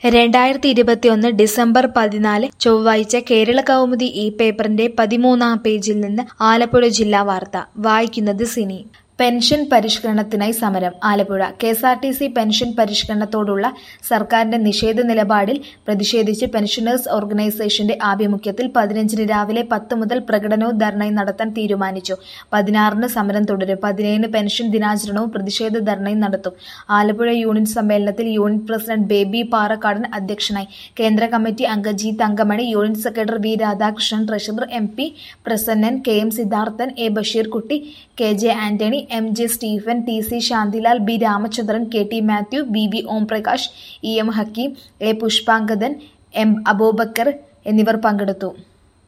രണ്ടായിരത്തി ഇരുപത്തിയൊന്ന് ഡിസംബർ പതിനാല് ചൊവ്വാഴ്ച കേരള കൗമുദി ഈ പേപ്പറിന്റെ പതിമൂന്നാം പേജിൽ നിന്ന് ആലപ്പുഴ ജില്ലാ വാർത്ത വായിക്കുന്നത് സിനി പെൻഷൻ പരിഷ്കരണത്തിനായി സമരം Alappuzha K S R T C pension പരിഷ്കരണത്തോടുള്ള സർക്കാരിന്റെ നിഷേധ നിലപാടിൽ പ്രതിഷേധിച്ച് പെൻഷനേഴ്സ് ഓർഗനൈസേഷന്റെ ആഭിമുഖ്യത്തിൽ പതിനഞ്ചിന് രാവിലെ പത്ത് മുതൽ പ്രകടനവും ധർണയും നടത്താൻ തീരുമാനിച്ചു പതിനാറിന് സമരം തുടരും പതിനേഴിന് പെൻഷൻ ദിനാചരണവും പ്രതിഷേധ ധർണയും നടത്തും ആലപ്പുഴ യൂണിറ്റ് സമ്മേളനത്തിൽ യൂണിറ്റ് പ്രസിഡന്റ് ബേബി പാറക്കാടൻ അധ്യക്ഷനായി കേന്ദ്ര കമ്മിറ്റി അംഗം G Thankamani unit secretary V Radhakrishnan treasurer M P Prasannan K M Siddharthan A Basheerkutty K J Antony M J Stephen T C Shantilal B Ramachandran K T Mathew V V Omprakash E M Hakeem A Pushpangadan M Abubakar എന്നിവർ പങ്കെടുത്തു